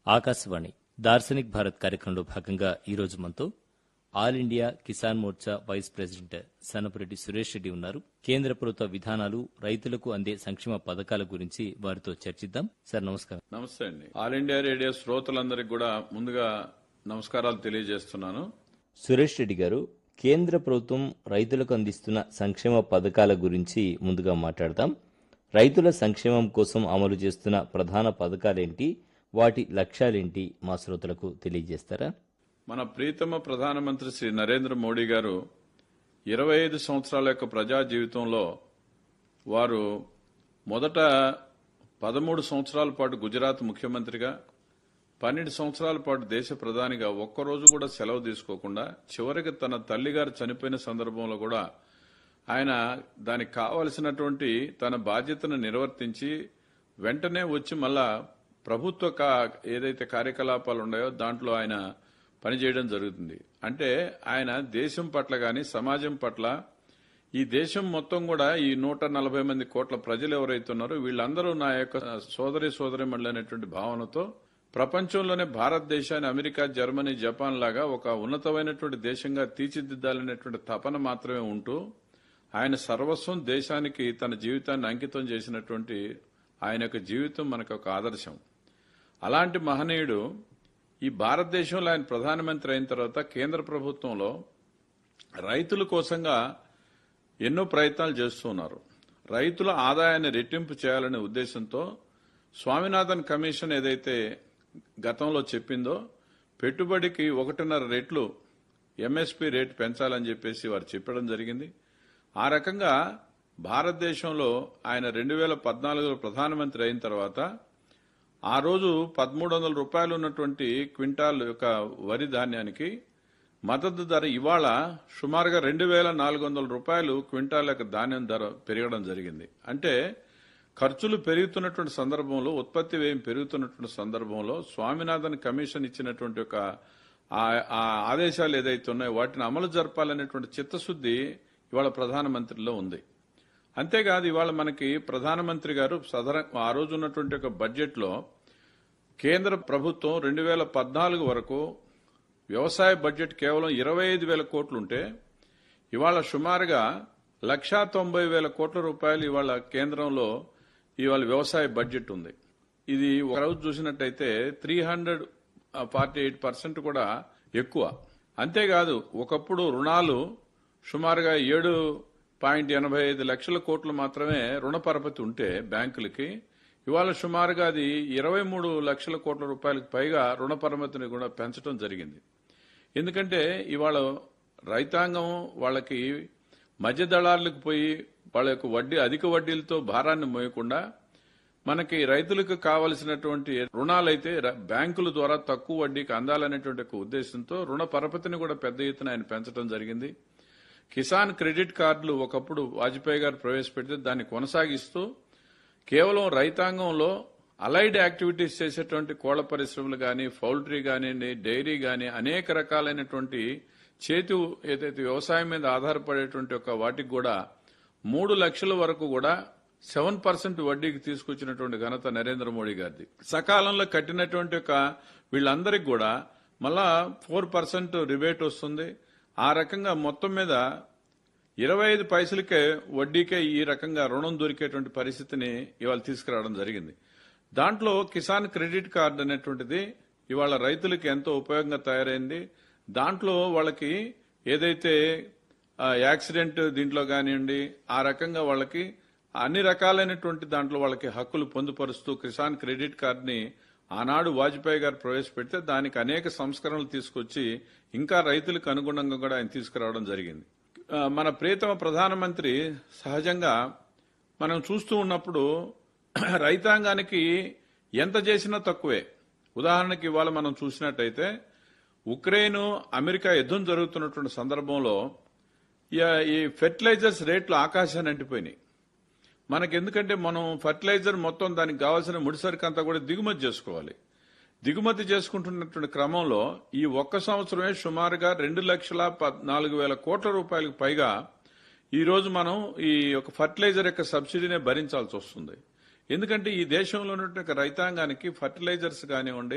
ఆకాశవాణి దార్శనిక్ భారత్ కార్యక్రమంలో భాగంగా ఈరోజు మనతో all India Kisan Morcha vice president Sanapureddy Suresh Reddy ఉన్నారు కేంద్ర ప్రభుత్వ విధానాలు రైతులకు అందే సంక్షేమ పథకాల గురించి వారితో చర్చిద్దాం సార్ నమస్కారం నమస్తే అండి ఆల్ ఇండియా రేడియో శ్రోతలందరికీ కూడా ముందుగా నమస్కారాలు తెలియజేస్తున్నాను సురేష్ రెడ్డి గారు కేంద్ర ప్రభుత్వం రైతులకు అందిస్తున్న సంక్షేమ పథకాల గురించి ముందుగా మాట్లాడదాం రైతుల సంక్షేమం కోసం అమలు చేస్తున్న ప్రధాన పథకాలేంటి వాటి లక్ష్యాలేంటి మా శ్రోతలకు తెలియజేస్తారా మన ప్రీతమ ప్రధానమంత్రి శ్రీ నరేంద్ర మోడీ గారు ఇరవై ఐదు సంవత్సరాల యొక్క ప్రజా జీవితంలో వారు మొదట పదమూడు సంవత్సరాల పాటు గుజరాత్ ముఖ్యమంత్రిగా పన్నెండు సంవత్సరాల పాటు దేశ ప్రధానిగా ఒక్కరోజు కూడా సెలవు తీసుకోకుండా చివరికి తన తల్లిగారు చనిపోయిన సందర్భంలో కూడా ఆయన దానికి కావలసినటువంటి తన బాధ్యతను నిర్వర్తించి వెంటనే వచ్చి మళ్ళా ప్రభుత్వ కా- ఏదైతే కార్యకలాపాలు ఉన్నాయో దాంట్లో ఆయన పనిచేయడం జరుగుతుంది అంటే ఆయన దేశం పట్ల గాని సమాజం పట్ల ఈ దేశం మొత్తం కూడా ఈ నూట నలభై మంది కోట్ల ప్రజలు ఎవరైతే ఉన్నారో వీళ్ళందరూ నా యొక్క సోదరి సోదరి అనేటువంటి భావనతో ప్రపంచంలోనే భారతదేశాన్ని అమెరికా జర్మనీ జపాన్ లాగా ఒక ఉన్నతమైనటువంటి దేశంగా తీర్చిదిద్దాలనేటువంటి తపన మాత్రమే ఉంటూ ఆయన సర్వస్వం దేశానికి తన జీవితాన్ని అంకితం చేసినటువంటి ఆయన యొక్క జీవితం మనకు ఒక ఆదర్శం అలాంటి మహనీయుడు ఈ భారతదేశంలో ఆయన ప్రధానమంత్రి అయిన తర్వాత కేంద్ర ప్రభుత్వంలో రైతుల కోసంగా ఎన్నో ప్రయత్నాలు చేస్తున్నారు రైతుల ఆదాయాన్ని రెట్టింపు చేయాలనే ఉద్దేశంతో స్వామినాథన్ కమిషన్ ఏదైతే గతంలో చెప్పిందో పెట్టుబడికి ఒకటిన్నర రెట్లు ఎంఎస్పీ రేటు పెంచాలని చెప్పేసి వారు చెప్పడం జరిగింది ఆ రకంగా భారతదేశంలో ఆయన రెండు వేల పద్నాలుగులో ప్రధానమంత్రి అయిన తర్వాత ఆ రోజు పదమూడు వందల రూపాయలు ఉన్నటువంటి క్వింటాల్ యొక్క వరి ధాన్యానికి మద్దతు ధర ఇవాళ సుమారుగా రెండు వేల నాలుగు వందల రూపాయలు క్వింటాల్ యొక్క ధాన్యం ధర పెరగడం జరిగింది అంటే ఖర్చులు పెరుగుతున్నటువంటి సందర్భంలో ఉత్పత్తి వ్యయం పెరుగుతున్నటువంటి సందర్భంలో స్వామినాథన్ కమిషన్ ఇచ్చినటువంటి ఒక ఆ- ఆ ఆదేశాలు ఏదైతే ఉన్నాయో వాటిని అమలు జరపాలనేటువంటి చిత్తశుద్ధి ఇవాళ ప్రధానమంత్రిలో ఉంది అంతేకాదు ఇవాళ మనకి ప్రధానమంత్రి గారు సదర ఆ రోజు ఉన్నటువంటి ఒక బడ్జెట్లో కేంద్ర ప్రభుత్వం రెండు వేల పద్నాలుగు వరకు వ్యవసాయ బడ్జెట్ కేవలం ఇరవై ఐదు వేల కోట్లుంటే ఇవాళ సుమారుగా లక్షా తొంభై వేల కోట్ల రూపాయలు ఇవాళ కేంద్రంలో ఇవాళ వ్యవసాయ బడ్జెట్ ఉంది ఇది ఒక రోజు చూసినట్టయితే three hundred forty eight percent కూడా ఎక్కువ అంతేకాదు ఒకప్పుడు రుణాలు సుమారుగా ఏడు పాయింట్ ఎనభై ఐదు లక్షల కోట్లు మాత్రమే రుణ పరపతి ఉంటే బ్యాంకులకి ఇవాళ సుమారుగా అది ఇరవై మూడు లక్షల కోట్ల రూపాయలకు పైగా రుణ పరపతిని కూడా పెంచడం జరిగింది ఎందుకంటే ఇవాళ రైతాంగం వాళ్ళకి మధ్య దళార్లకు పోయి వాళ్ళ యొక్క వడ్డీ అధిక వడ్డీలతో భారాన్ని మోయకుండా మనకి రైతులకు కావలసినటువంటి రుణాలైతే ర- బ్యాంకుల ద్వారా తక్కువ వడ్డీకి అందాలనేటువంటి ఒక ఉద్దేశంతో రుణ పరపతిని కూడా పెద్ద ఎత్తున ఆయన పెంచడం జరిగింది కిసాన్ క్రెడిట్ కార్డులు ఒకప్పుడు వాజ్పేయి గారు ప్రవేశపెడితే దాన్ని కొనసాగిస్తూ కేవలం రైతాంగంలో అలైడ్ యాక్టివిటీస్ చేసేటువంటి కోళ్ల పరిశ్రమలు కానీ పౌల్ట్రీ కానివ్వండి డైరీ కానీ అనేక రకాలైనటువంటి చేతి ఏదైతే వ్యవసాయం మీద ఆధారపడేటువంటి ఒక వాటికి కూడా మూడు లక్షల వరకు కూడా సెవెన్ పర్సెంట్ వడ్డీకి తీసుకొచ్చినటువంటి ఘనత నరేంద్ర మోడీ గారిది సకాలంలో కట్టినటువంటి ఒక వీళ్ళందరికీ కూడా మళ్ళా ఫోర్ పర్సెంట్ రిబేట్ వస్తుంది ఆ రకంగా మొత్తం మీద ఇరవై ఐదు పైసలకే వడ్డీకే ఈ రకంగా రుణం దొరికేటువంటి పరిస్థితిని ఇవాళ తీసుకురావడం జరిగింది దాంట్లో కిసాన్ క్రెడిట్ కార్డు అనేటువంటిది ఇవాళ రైతులకి ఎంతో ఉపయోగంగా తయారైంది దాంట్లో వాళ్ళకి ఏదైతే ఆ, యాక్సిడెంట్ దీంట్లో కానివ్వండి ఆ రకంగా వాళ్ళకి అన్ని రకాలైనటువంటి దాంట్లో వాళ్ళకి హక్కులు పొందుపరుస్తూ కిసాన్ క్రెడిట్ కార్డుని ఆనాడు వాజ్పేయి గారు ప్రవేశపెడితే దానికి అనేక సంస్కరణలు తీసుకొచ్చి ఇంకా రైతులకు అనుగుణంగా కూడా ఆయన తీసుకురావడం జరిగింది ఆ, మన ప్రియతమ ప్రధానమంత్రి సహజంగా మనం చూస్తూ ఉన్నప్పుడు రైతాంగానికి ఎంత చేసినా తక్కువే ఉదాహరణకి ఇవాళ మనం చూసినట్టయితే ఉక్రెయిన్ అమెరికా యుద్ధం జరుగుతున్నటువంటి సందర్భంలో ఈ- ఈ ఫెర్టిలైజర్స్ రేట్లు ఆకాశాన్ని అంటిపోయినాయి మనకి ఎందుకంటే మనం ఫర్టిలైజర్ మొత్తం దానికి కావాల్సిన ముడిసరికి అంతా కూడా దిగుమతి చేసుకోవాలి దిగుమతి చేసుకుంటున్నటువంటి క్రమంలో ఈ ఒక్క సంవత్సరమే సుమారుగా రెండు లక్షల పద్నాలుగు వేల కోట్ల రూపాయలకు పైగా ఈ రోజు మనం ఈ యొక్క ఫర్టిలైజర్ యొక్క సబ్సిడీనే భరించాల్సి వస్తుంది ఎందుకంటే ఈ దేశంలో ఉన్నటువంటి రైతాంగానికి ఫర్టిలైజర్స్ కానివ్వండి